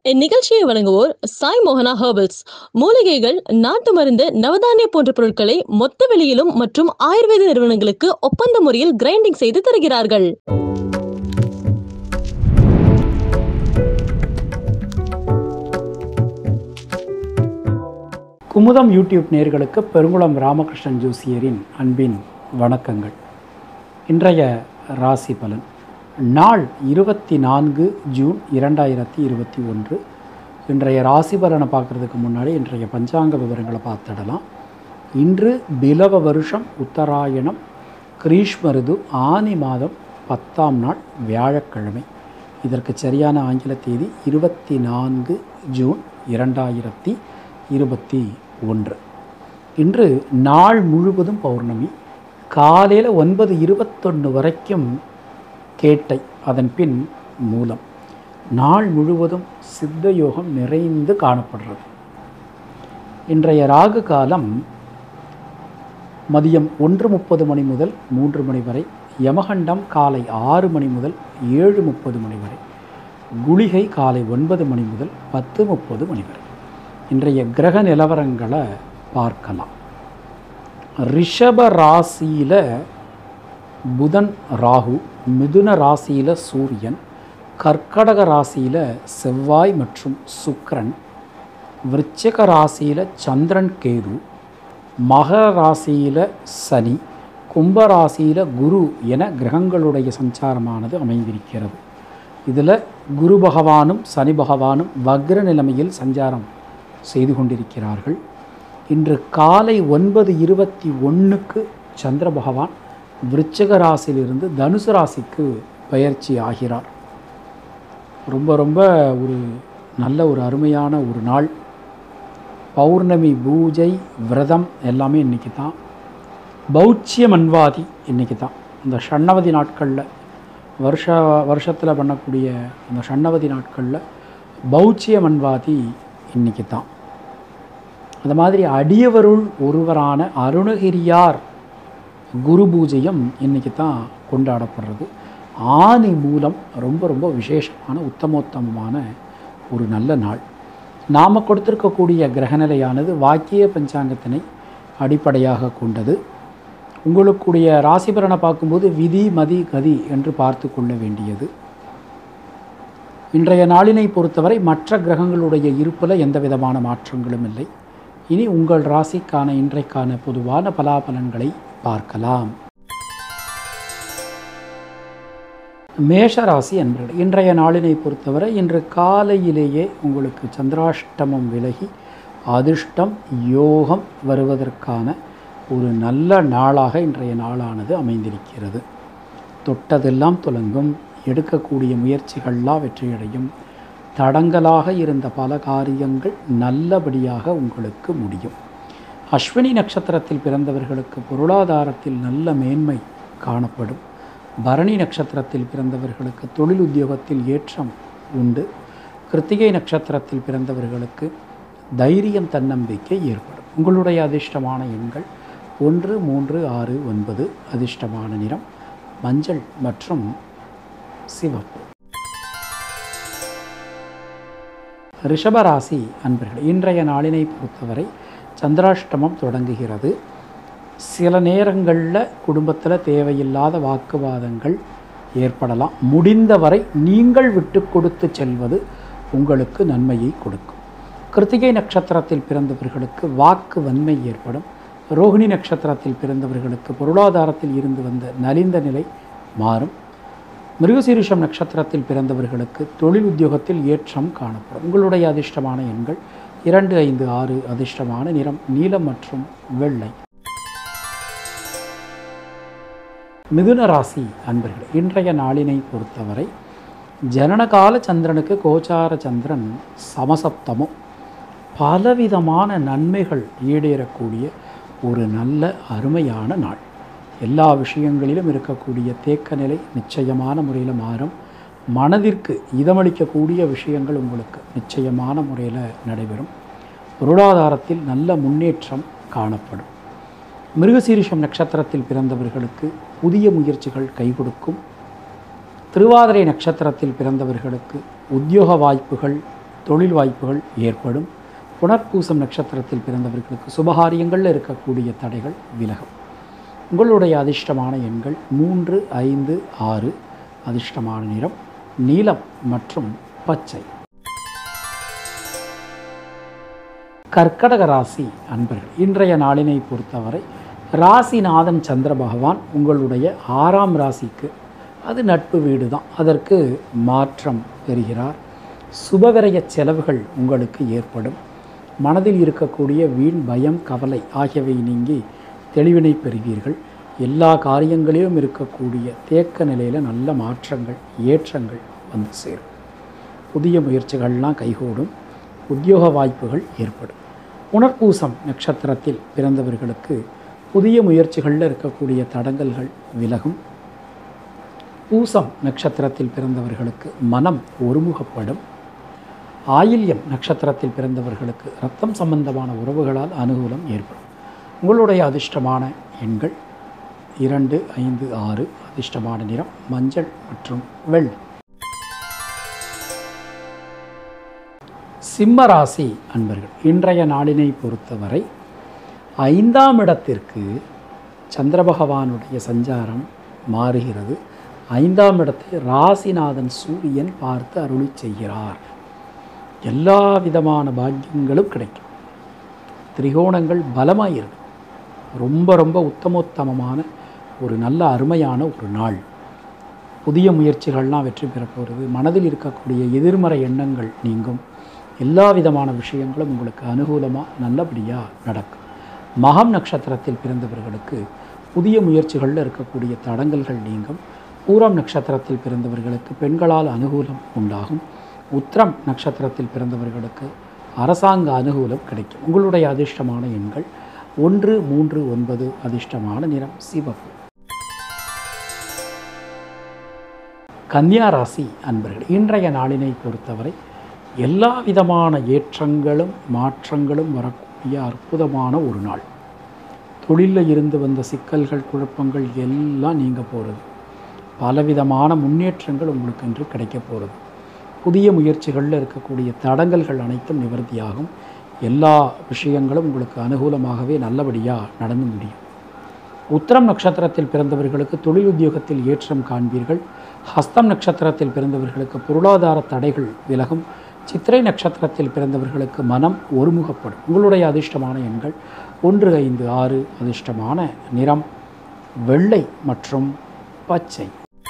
இந்நிகழ்ச்சியை வழங்குவோர் சாய் மோகனா ஹெர்பல்ஸ் மூலிகைகள் நாட்டு மருந்து நவதானிய போன்ற பொருட்களை மொத்த விலையிலும் மற்றும் ஆயுர்வேத நிறுவனங்களுக்கு ஒப்பந்த முறையில் கிரைண்டிங் செய்து தருகிறார்கள் குமுதம் யூடியூப் நேயர்களுக்கு பெருங்குளம் ராமகிருஷ்ணன் ஜோசியரின் அன்பின் வணக்கங்கள் இன்றைய ராசி பலன் நாள் இருபத்தி நான்கு ஜூன் இரண்டாயிரத்தி இருபத்தி ஒன்று இன்றைய ராசி பலனை பார்க்குறதுக்கு முன்னாடி இன்றைய பஞ்சாங்க விவரங்களை பார்த்துடலாம் இன்று பிலவ வருஷம் உத்தராயணம் கிரீஷ்மருது ஆனி மாதம் பத்தாம் நாள் வியாழக்கிழமை இதற்கு சரியான ஆங்கில தேதி இருபத்தி நான்கு ஜூன் இரண்டாயிரத்தி இருபத்தி ஒன்று இன்று நாள் முழுவதும் பௌர்ணமி காலையில் ஒன்பது இருபத்தொன்று வரைக்கும் கேட்டை அதன் பின் மூலம் நாள் முழுவதும் சித்த யோகம் நிறைந்து காணப்படுறது இன்றைய ராகு காலம் மதியம் ஒன்று முப்பது மணி முதல் மூன்று மணி வரை யமகண்டம் காலை ஆறு மணி முதல் ஏழு முப்பது மணி வரை குளிகை காலை ஒன்பது மணி முதல் பத்து முப்பது மணி வரை இன்றைய கிரக நிலவரங்களை பார்க்கலாம் ரிஷப ராசியில் புதன் ராகு மிதுன ராசியில் சூரியன் கர்க்கடக ராசியில் செவ்வாய் மற்றும் சுக்கிரன் விருச்சிக ராசியில் சந்திரன் கேது மகர ராசியில் சனி கும்ப ராசியில் குரு என கிரகங்களுடைய சஞ்சாரமானது அமைந்திருக்கிறது இதில் குரு பகவானும் சனி பகவானும் வக்ர நிலைமையில் சஞ்சாரம் செய்து கொண்டிருக்கிறார்கள் இன்று காலை ஒன்பது இருபத்தி ஒன்றுக்கு சந்திர பகவான் விருச்சிக ராசியிலிருந்து தனுசு ராசிக்கு பயிற்சி ஆகிறார் ரொம்ப ரொம்ப ஒரு நல்ல ஒரு அருமையான ஒரு நாள் பௌர்ணமி பூஜை விரதம் எல்லாமே இன்றைக்கி தான் பௌச்சிய மன்வாதி இன்றைக்கி தான் இந்த ஷண்ணவதி நாட்களில் வருஷ வருஷத்தில் பண்ணக்கூடிய அந்த ஷண்ணவதி நாட்களில் பௌச்சிய மன்வாதி இன்றைக்கி தான் அந்த மாதிரி அடியவருள் ஒருவரான அருணகிரியார் குரு பூஜையும் இன்றைக்கி தான் கொண்டாடப்படுறது ஆனி மூலம் ரொம்ப ரொம்ப விசேஷமான உத்தமோத்தமமான ஒரு நல்ல நாள் நாம் கொடுத்திருக்கக்கூடிய கிரகநிலையானது வாக்கிய பஞ்சாங்கத்தினை அடிப்படையாக கொண்டது உங்களுக்குடைய ராசிபலனை பார்க்கும்போது விதி மதி கதி என்று பார்த்து கொள்ள வேண்டியது இன்றைய நாளினை பொறுத்தவரை மற்ற கிரகங்களுடைய இருப்பில் எந்த விதமான மாற்றங்களும் இல்லை இனி உங்கள் ராசிக்கான இன்றைக்கான பொதுவான பலாபலன்களை பார்க்கலாம் மேஷ ராசி அன்பர்கள் இன்றைய நாளினை பொறுத்தவரை இன்று காலையிலேயே உங்களுக்கு சந்திராஷ்டமம் விலகி அதிர்ஷ்டம் யோகம் வருவதற்கான ஒரு நல்ல நாளாக இன்றைய நாளானது அமைந்திருக்கிறது தொட்டதெல்லாம் துலங்கும் எடுக்கக்கூடிய முயற்சிகள்லாம் வெற்றியடையும் தடங்கலாக இருந்த பல காரியங்கள் நல்லபடியாக உங்களுக்கு முடியும் அஸ்வினி நட்சத்திரத்தில் பிறந்தவர்களுக்கு பொருளாதாரத்தில் நல்ல மேன்மை காணப்படும் பரணி நட்சத்திரத்தில் பிறந்தவர்களுக்கு தொழில் உத்தியோகத்தில் ஏற்றம் உண்டு கிருத்திகை நட்சத்திரத்தில் பிறந்தவர்களுக்கு தைரியம் தன்னம்பிக்கை ஏற்படும் உங்களுடைய அதிர்ஷ்டமான எண்கள் ஒன்று மூன்று ஆறு ஒன்பது அதிர்ஷ்டமான நிறம் மஞ்சள் மற்றும் சிவப்பு ரிஷபராசி அன்பர்கள் இன்றைய நாளினை பொறுத்தவரை சந்திராஷ்டமம் தொடங்குகிறது சில நேரங்களில் குடும்பத்தில் தேவையில்லாத வாக்குவாதங்கள் ஏற்படலாம் முடிந்தவரை நீங்கள் விட்டு கொடுத்து செல்வது உங்களுக்கு நன்மையை கொடுக்கும் கிருத்திகை நட்சத்திரத்தில் பிறந்தவர்களுக்கு வாக்கு வன்மை ஏற்படும் ரோகிணி நட்சத்திரத்தில் பிறந்தவர்களுக்கு பொருளாதாரத்தில் இருந்து வந்த நலிந்த நிலை மாறும் மிருகசீரிஷம் நட்சத்திரத்தில் பிறந்தவர்களுக்கு தொழில் உத்தியோகத்தில் ஏற்றம் காணப்படும் உங்களுடைய அதிர்ஷ்டமான எண்கள் இரண்டு ஐந்து ஆறு அதிர்ஷ்டமான நிறம் நீலம் மற்றும் வெள்ளை மிதுன ராசி அன்பர்கள் இன்றைய நாளினை பொறுத்தவரை ஜனனகால சந்திரனுக்கு கோச்சார சந்திரன் சமசப்தமும் பலவிதமான நன்மைகள் ஈடேறக்கூடிய ஒரு நல்ல அருமையான நாள் எல்லா விஷயங்களிலும் இருக்கக்கூடிய தேக்க நிலை நிச்சயமான முறையில் மாறும் மனதிற்கு இதமளிக்கக்கூடிய விஷயங்கள் உங்களுக்கு நிச்சயமான முறையில் நடைபெறும் பொருளாதாரத்தில் நல்ல முன்னேற்றம் காணப்படும் மிருகசீரிஷம் நட்சத்திரத்தில் பிறந்தவர்களுக்கு புதிய முயற்சிகள் கை கொடுக்கும் திருவாதிரை நட்சத்திரத்தில் பிறந்தவர்களுக்கு உத்தியோக வாய்ப்புகள் தொழில் வாய்ப்புகள் ஏற்படும் புனர்பூசம் நட்சத்திரத்தில் பிறந்தவர்களுக்கு சுபகாரியங்களில் இருக்கக்கூடிய தடைகள் விலகும் உங்களுடைய அதிர்ஷ்டமான எண்கள் மூன்று ஐந்து ஆறு அதிர்ஷ்டமான நிறம் நீலம் மற்றும் பச்சை கர்க்கடக ராசி அன்பர்கள் இன்றைய நாளினை பொறுத்தவரை ராசிநாதன் சந்திர பகவான் உங்களுடைய ஆறாம் ராசிக்கு அது நட்பு வீடு தான் அதற்கு மாற்றம் பெறுகிறார் சுபவிரய செலவுகள் உங்களுக்கு ஏற்படும் மனதில் இருக்கக்கூடிய வீண் பயம் கவலை ஆகியவை நீங்கி தெளிவினை பெறுவீர்கள் எல்லா காரியங்களிலும் இருக்கக்கூடிய தேக்க நிலையில் நல்ல மாற்றங்கள் ஏற்றங்கள் வந்து சேரும் புதிய முயற்சிகள்லாம் கைகூடும் உத்தியோக வாய்ப்புகள் ஏற்படும் புனர்பூசம் நட்சத்திரத்தில் பிறந்தவர்களுக்கு புதிய முயற்சிகளில் இருக்கக்கூடிய தடங்கல்கள் விலகும் பூசம் நட்சத்திரத்தில் பிறந்தவர்களுக்கு மனம் ஒருமுகப்படும் ஆயில்யம் நட்சத்திரத்தில் பிறந்தவர்களுக்கு ரத்தம் சம்பந்தமான உறவுகளால் அனுகூலம் ஏற்படும் உங்களுடைய அதிர்ஷ்டமான எண்கள் இரண்டு ஐந்து ஆறு அதிர்ஷ்டமான நிறம் மஞ்சள் மற்றும் வெள்ளை சிம்ம ராசி அன்பர்கள் இன்றைய நாளினை பொறுத்தவரை ஐந்தாம் இடத்திற்கு சந்திர பகவானுடைய சஞ்சாரம் மாறுகிறது ஐந்தாம் இடத்தை ராசிநாதன் சூரியன் பார்த்து அருளி செய்கிறார் எல்லா விதமான பாக்கியங்களும் கிடைக்கும் திரிகோணங்கள் பலமாக இருக்கும் ரொம்ப ரொம்ப உத்தமோத்தமமான ஒரு நல்ல அருமையான ஒரு நாள் புதிய முயற்சிகள்லாம் வெற்றி பெற போகிறது மனதில் இருக்கக்கூடிய எதிர்மறை எண்ணங்கள் நீங்கும் எல்லா விதமான விஷயங்களும் உங்களுக்கு அனுகூலமாக நல்லபடியாக நடக்கும் மகம் நட்சத்திரத்தில் பிறந்தவர்களுக்கு புதிய முயற்சிகளில் இருக்கக்கூடிய தடங்கல்கள் நீங்கும் பூரம் நட்சத்திரத்தில் பிறந்தவர்களுக்கு பெண்களால் அனுகூலம் உண்டாகும் உத்திரம் நட்சத்திரத்தில் பிறந்தவர்களுக்கு அரசாங்க அனுகூலம் கிடைக்கும் உங்களுடைய அதிர்ஷ்டமான எண்கள் ஒன்று மூன்று ஒன்பது அதிர்ஷ்டமான நிறம் சிவப்பு கன்னியா ராசி அன்பர்கள் இன்றைய நாளினை பொறுத்தவரை எல்லா விதமான ஏற்றங்களும் மாற்றங்களும் வரக்கூடிய அற்புதமான ஒரு நாள் தொழிலில் இருந்து வந்த சிக்கல்கள் குழப்பங்கள் எல்லாம் நீங்க போகிறது பலவிதமான முன்னேற்றங்கள் உங்களுக்கு இன்று கிடைக்க போகிறது புதிய முயற்சிகளில் இருக்கக்கூடிய தடங்கல்கள் அனைத்தும் நிவர்த்தியாகும் எல்லா விஷயங்களும் உங்களுக்கு அனுகூலமாகவே நல்லபடியாக நடந்து முடியும் உத்திரம் நட்சத்திரத்தில் பிறந்தவர்களுக்கு தொழில் உத்தியோகத்தில் ஏற்றம் காண்பீர்கள் ஹஸ்தம் நட்சத்திரத்தில் பிறந்தவர்களுக்கு பொருளாதார தடைகள் விலகும் சித்திரை நட்சத்திரத்தில் பிறந்தவர்களுக்கு மனம் ஒருமுகப்படும் உங்களுடைய அதிர்ஷ்டமான எண்கள் ஒன்று ஐந்து ஆறு அதிர்ஷ்டமான நிறம் வெள்ளை மற்றும் பச்சை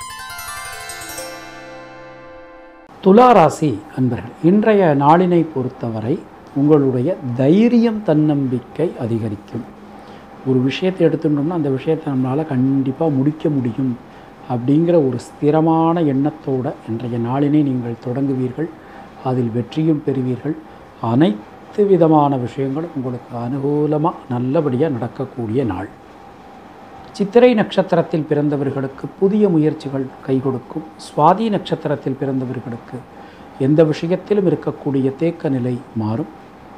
துலா ராசி அன்பர்கள் இன்றைய நாளினை பொறுத்தவரை உங்களுடைய தைரியம் தன்னம்பிக்கை அதிகரிக்கும் ஒரு விஷயத்தை எடுத்துட்டோம்னா அந்த விஷயத்தை நம்மளால் கண்டிப்பாக முடிக்க முடியும் அப்படிங்கிற ஒரு ஸ்திரமான எண்ணத்தோட இன்றைய நாளினை நீங்கள் தொடங்குவீர்கள் அதில் வெற்றியும் பெறுவீர்கள் அனைத்து விதமான விஷயங்களும் உங்களுக்கு அனுகூலமாக நல்லபடியாக நடக்கக்கூடிய நாள் சித்திரை நட்சத்திரத்தில் பிறந்தவர்களுக்கு புதிய முயற்சிகள் கை கொடுக்கும் சுவாதி நட்சத்திரத்தில் பிறந்தவர்களுக்கு எந்த விஷயத்திலும் இருக்கக்கூடிய தேக்க நிலை மாறும்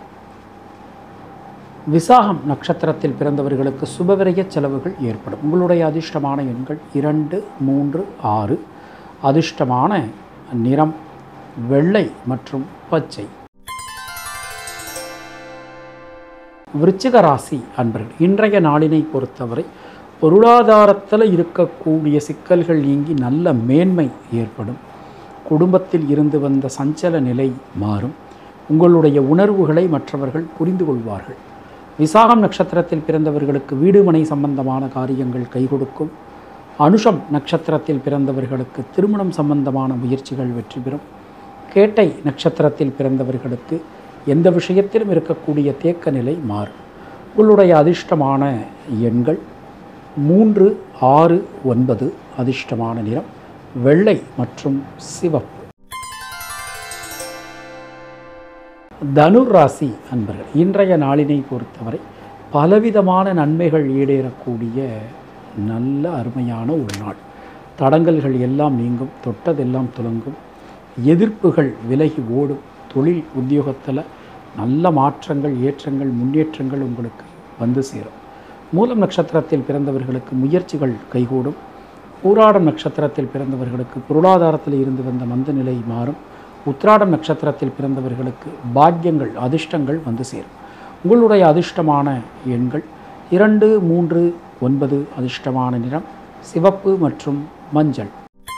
விசாகம் நட்சத்திரத்தில் பிறந்தவர்களுக்கு சுபவிரய செலவுகள் ஏற்படும் உங்களுடைய அதிர்ஷ்டமான எண்கள் இரண்டு மூன்று ஆறு அதிர்ஷ்டமான நிறம் வெள்ளை மற்றும் பச்சை விருச்சிக ராசி அன்பர்கள் இன்றைய நாளினை பொறுத்தவரை பொருளாதாரத்தில் இருக்கக்கூடிய சிக்கல்கள் நீங்கி நல்ல மேன்மை ஏற்படும் குடும்பத்தில் இருந்து வந்த சஞ்சல நிலை மாறும் உங்களுடைய உணர்வுகளை மற்றவர்கள் புரிந்து கொள்வார்கள் விசாகம் நட்சத்திரத்தில் பிறந்தவர்களுக்கு வீடுமனை சம்பந்தமான காரியங்கள் கை கொடுக்கும் அனுஷம் நட்சத்திரத்தில் பிறந்தவர்களுக்கு திருமணம் சம்பந்தமான முயற்சிகள் வெற்றி பெறும் கேட்டை நட்சத்திரத்தில் பிறந்தவர்களுக்கு எந்த விஷயத்திலும் இருக்கக்கூடிய தேக்க நிலை மாறும் உங்களுடைய அதிர்ஷ்டமான எண்கள் மூன்று ஆறு ஒன்பது அதிர்ஷ்டமான நிறம் வெள்ளை மற்றும் சிவப்பு தனுர் ராசி அன்பர்கள் இன்றைய நாளினை பொறுத்தவரை பலவிதமான நன்மைகள் ஈடேறக்கூடிய நல்ல அருமையான ஒரு நாள் தடங்கல்கள் எல்லாம் நீங்கும் தொட்டதெல்லாம் துலங்கும் எதிர்ப்புகள் விலகி ஓடும் தொழில் உத்தியோகத்தில் நல்ல மாற்றங்கள் ஏற்றங்கள் முன்னேற்றங்கள் உங்களுக்கு வந்து சேரும் மூலம் நட்சத்திரத்தில் பிறந்தவர்களுக்கு முயற்சிகள் கைகூடும் பூராடம் நட்சத்திரத்தில் பிறந்தவர்களுக்கு பொருளாதாரத்தில் இருந்து வந்த மந்த நிலை மாறும் உத்ராடம் நட்சத்திரத்தில் பிறந்தவர்களுக்கு பாக்கியங்கள் அதிர்ஷ்டங்கள் வந்து சேரும் உங்களுடைய அதிர்ஷ்டமான எண்கள் இரண்டு மூன்று ஒன்பது அதிர்ஷ்டமான நிறம் சிவப்பு மற்றும் மஞ்சள்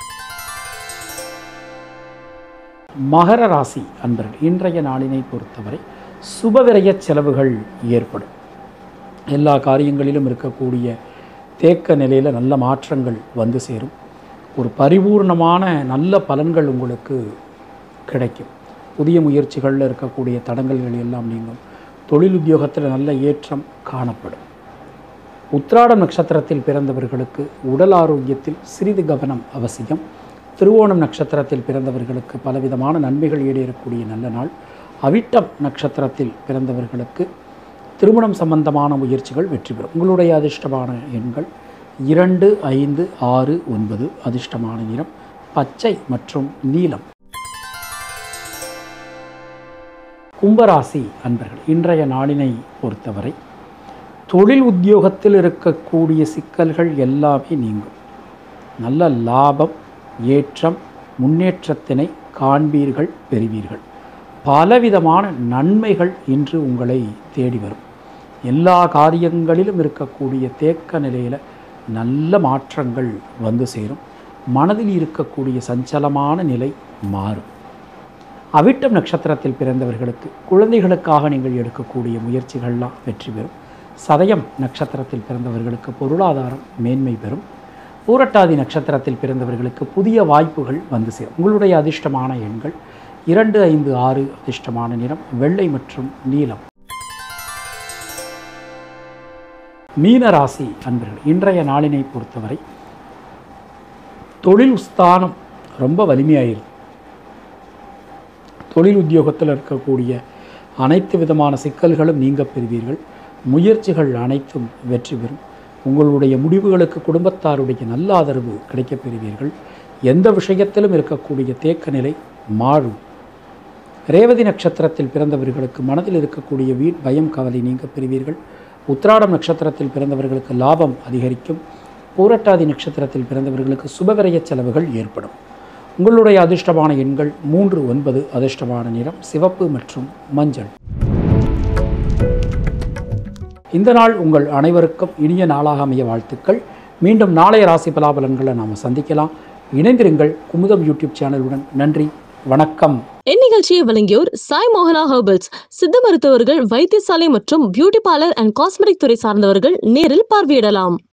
மகர ராசி அன்பர்கள் இன்றைய நாளினை பொறுத்தவரை சுபவிரய செலவுகள் ஏற்படும் எல்லா காரியங்களிலும் இருக்கக்கூடிய தேக்க நிலையில் நல்ல மாற்றங்கள் வந்து சேரும் ஒரு பரிபூர்ணமான நல்ல பலன்கள் உங்களுக்கு கிடைக்கும் புதிய முயற்சிகளில் இருக்கக்கூடிய தடங்கல்கள் எல்லாம் நீங்கும் தொழில் உத்தியோகத்தில் நல்ல ஏற்றம் காணப்படும் உத்ராடம் நட்சத்திரத்தில் பிறந்தவர்களுக்கு உடல் ஆரோக்கியத்தில் சிறிது கவனம் அவசியம் திருவோணம் நட்சத்திரத்தில் பிறந்தவர்களுக்கு பலவிதமான நன்மைகள் ஈடேறக்கூடிய நல்ல நாள் அவிட்டம் நட்சத்திரத்தில் பிறந்தவர்களுக்கு திருமணம் சம்பந்தமான முயற்சிகள் வெற்றி பெறும் உங்களுடைய அதிர்ஷ்டமான எண்கள் இரண்டு ஐந்து ஆறு ஒன்பது அதிர்ஷ்டமான நிறம் பச்சை மற்றும் நீலம் கும்பராசி அன்பர்கள் இன்றைய நாளினை பொறுத்தவரை தொழில் உத்தியோகத்தில் இருக்கக்கூடிய சிக்கல்கள் எல்லாமே நீங்கும் நல்ல லாபம் ஏற்றம் முன்னேற்றத்தினை காண்பீர்கள் பெறுவீர்கள் பலவிதமான நன்மைகள் இன்று உங்களை தேடி வரும் எல்லா காரியங்களிலும் இருக்கக்கூடிய தேக்க நிலையில் நல்ல மாற்றங்கள் வந்து சேரும் மனதில் இருக்கக்கூடிய சஞ்சலமான நிலை மாறும் அவிட்டம் நட்சத்திரத்தில் பிறந்தவர்களுக்கு குழந்தைகளுக்காக நீங்கள் எடுக்கக்கூடிய முயற்சிகள்லாம் வெற்றி பெறும் சதயம் நட்சத்திரத்தில் பிறந்தவர்களுக்கு பொருளாதாரம் மேன்மை பெறும் பூரட்டாதி நட்சத்திரத்தில் பிறந்தவர்களுக்கு புதிய வாய்ப்புகள் வந்து சேரும் உங்களுடைய அதிர்ஷ்டமான எண்கள் இரண்டு ஐந்து ஆறு அதிர்ஷ்டமான நிறம் வெள்ளை மற்றும் நீலம் மீன ராசி அன்பர்கள் இன்றைய நாளினை பொறுத்தவரை தொழில் ஸ்தானம் ரொம்ப வலிமையாயிரும் தொழில் உத்தியோகத்தில் இருக்கக்கூடிய அனைத்து விதமான சிக்கல்களும் நீங்க பெறுவீர்கள் முயற்சிகள் அனைத்தும் வெற்றி பெறும் உங்களுடைய முடிவுகளுக்கு குடும்பத்தாருடைய நல்ல ஆதரவு கிடைக்கப் பெறுவீர்கள் எந்த விஷயத்திலும் இருக்கக்கூடிய தேக்க நிலை மாறும் ரேவதி நட்சத்திரத்தில் பிறந்தவர்களுக்கு மனதில் இருக்கக்கூடிய வீண் பயம் கவலை நீங்க பெறுவீர்கள் உத்ராடம் நட்சத்திரத்தில் பிறந்தவர்களுக்கு லாபம் அதிகரிக்கும் பூரட்டாதி நட்சத்திரத்தில் பிறந்தவர்களுக்கு சுபவிரய செலவுகள் ஏற்படும் உங்களுடைய அதிர்ஷ்டமான எண்கள் மூன்று ஒன்பது அதிர்ஷ்டமான நிறம் சிவப்பு மற்றும் மஞ்சள் இந்த நாள் உங்கள் அனைவருக்கும் இனிய நாளாக அமைய வாழ்த்துக்கள் மீண்டும் நாளைய ராசி பலாபலன்களை நாம் சந்திக்கலாம் இணைந்திருங்கள் குமுதம் யூடியூப் சேனலுடன் நன்றி வணக்கம் இந்நிகழ்ச்சியை வழங்கியோர் சாய் மோகனா ஹெர்பல்ஸ் சித்த மருத்துவர்கள் வைத்தியசாலை மற்றும் பியூட்டி பார்லர் அண்ட் காஸ்மெட்டிக் துறை சார்ந்தவர்கள் நேரில் பார்வையிடலாம்